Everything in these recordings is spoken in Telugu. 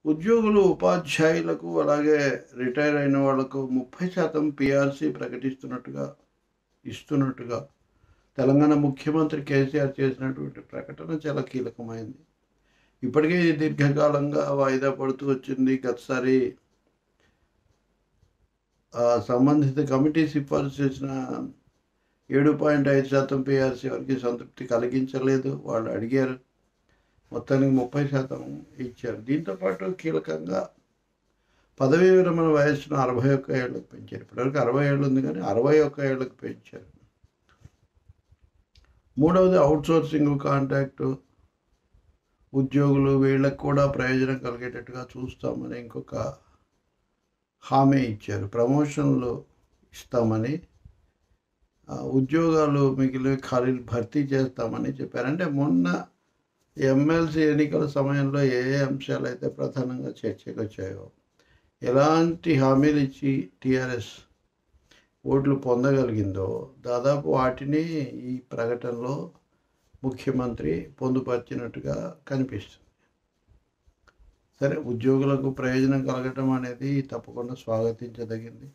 ఉద్యోగులు ఉపాధ్యాయులకు అలాగే రిటైర్ అయిన వాళ్లకు ముప్పై శాతం పిఆర్సీ ప్రకటిస్తున్నట్టుగా ఇస్తున్నట్టుగా తెలంగాణ ముఖ్యమంత్రి కేసీఆర్ చేసినటువంటి ప్రకటన చాలా కీలకమైంది ఇప్పటికే ఇది దీర్ఘకాలంగా వాయిదా పడుతూ వచ్చింది గతసారి ఆ సంబంధిత కమిటీ సిఫార్సు చేసిన ఏడు పాయింట్ ఐదు శాతం పిఆర్సీ వారికి సంతృప్తి కలిగించలేదు వాళ్ళు అడిగారు మొత్తానికి ముప్పై శాతం ఇచ్చారు దీంతోపాటు కీలకంగా పదవీ విరమణ వయస్సును అరవై ఒక్క ఏళ్ళకి పెంచారు ఇప్పటివరకు అరవై ఏళ్ళు ఉంది కానీ అరవై ఒక్క ఏళ్ళకి పెంచారు మూడవది అవుట్సోర్సింగ్ కాంట్రాక్టు ఉద్యోగులు వీళ్ళకి కూడా ప్రయోజనం కలిగేటట్టుగా చూస్తామని ఇంకొక హామీ ఇచ్చారు ప్రమోషన్లు ఇస్తామని ఆ, ఉద్యోగాలు మిగిలిన ఖాళీలు భర్తీ చేస్తామని చెప్పారు అంటే మొన్న ఎమ్మెల్సీ ఎన్నికల సమయంలో ఏ ఏ అంశాలు అయితే ప్రధానంగా చర్చకు వచ్చాయో ఎలాంటి హామీలు ఇచ్చి టీఆర్ఎస్ ఓట్లు పొందగలిగిందో దాదాపు వాటిని ఈ ప్రకటనలో ముఖ్యమంత్రి పొందుపరిచినట్టుగా కనిపిస్తుంది సరే ఉద్యోగులకు ప్రయోజనం కలగటం అనేది తప్పకుండా స్వాగతించదగింది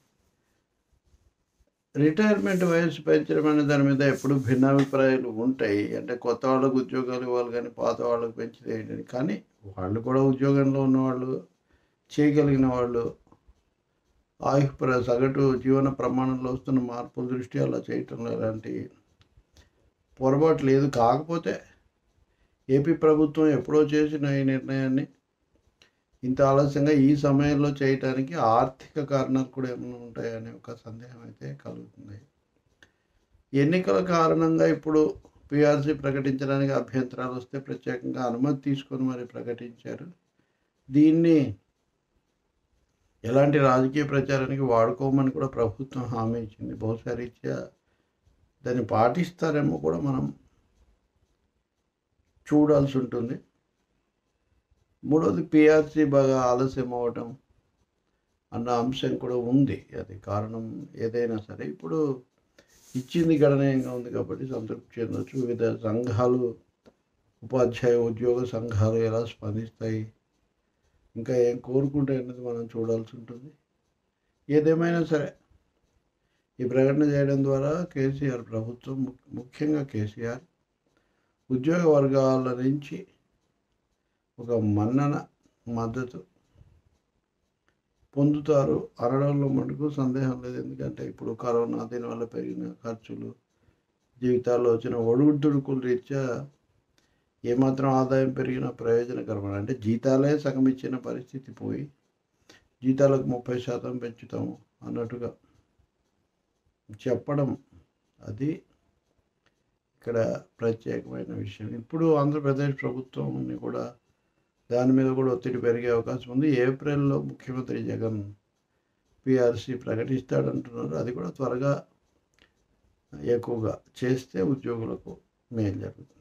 రిటైర్మెంట్ వయసు పెంచడం అనే దాని మీద ఎప్పుడు భిన్నాభిప్రాయాలు ఉంటాయి అంటే కొత్త వాళ్ళకు ఉద్యోగాలు ఇవ్వాలి కానీ పాత వాళ్ళకు పెంచితే ఏంటని కానీ వాళ్ళు కూడా ఉద్యోగంలో ఉన్నవాళ్ళు చేయగలిగిన వాళ్ళు ఆయు ప్ర సగటు జీవన ప్రమాణంలో వస్తున్న మార్పుల దృష్టి అలా చేయటంలో ఎలాంటి పొరపాటు లేదు కాకపోతే ఏపీ ప్రభుత్వం ఎప్పుడో చేసిన ఈ నిర్ణయాన్ని ఇంత ఆలస్యంగా ఈ సమయంలో చేయటానికి ఆర్థిక కారణాలు కూడా ఏమైనా ఉంటాయనే ఒక సందేహం అయితే కలుగుతుంది ఎన్నికల కారణంగా ఇప్పుడు పిఆర్సీ ప్రకటించడానికి అభ్యంతరాలు వస్తే ప్రత్యేకంగా అనుమతి తీసుకొని మరి ప్రకటించారు దీన్ని ఎలాంటి రాజకీయ ప్రచారానికి వాడుకోమని కూడా ప్రభుత్వం హామీ ఇచ్చింది బహుశా రీత్యా దాన్ని పాటిస్తారేమో కూడా మనం చూడాల్సి ఉంటుంది మూడోది పిఆర్సీ బాగా ఆలస్యం అవ్వటం అన్న అంశం కూడా ఉంది అది కారణం ఏదైనా సరే ఇప్పుడు ఇచ్చింది గణనీయంగా ఉంది కాబట్టి సంతృప్తి చెందొచ్చు వివిధ సంఘాలు ఉపాధ్యాయ ఉద్యోగ సంఘాలు ఎలా స్పందిస్తాయి ఇంకా ఏం కోరుకుంటాయి అనేది మనం చూడాల్సి ఉంటుంది ఏదేమైనా సరే ఈ ప్రకటన చేయడం ద్వారా కేసీఆర్ ప్రభుత్వం ము- ముఖ్యంగా కేసీఆర్ ఉద్యోగ వర్గాల నుంచి ఒక మన్నన మద్దతు పొందుతారు అనడంలో మటుకు సందేహం లేదు ఎందుకంటే ఇప్పుడు కరోనా దీనివల్ల పెరిగిన ఖర్చులు జీవితాల్లో వచ్చిన ఒడుదుడుకుల రీత్యా ఏమాత్రం ఆదాయం పెరిగిన ప్రయోజనకరమైన అంటే జీతాలే సగం ఇచ్చిన పరిస్థితి పోయి జీతాలకు ముప్పై శాతం పెంచుతాము అన్నట్టుగా చెప్పడం అది ఇక్కడ ప్రత్యేకమైన విషయం ఇప్పుడు ఆంధ్రప్రదేశ్ ప్రభుత్వంని కూడా దాని మీద కూడా ఒత్తిడి పెరిగే అవకాశం ఉంది ఏప్రిల్లో ముఖ్యమంత్రి జగన్ పిఆర్సీ ప్రకటిస్తాడంటున్నారు అది కూడా త్వరగా ఎక్కువగా చేస్తే ఉద్యోగులకు మేలు జరుగుతుంది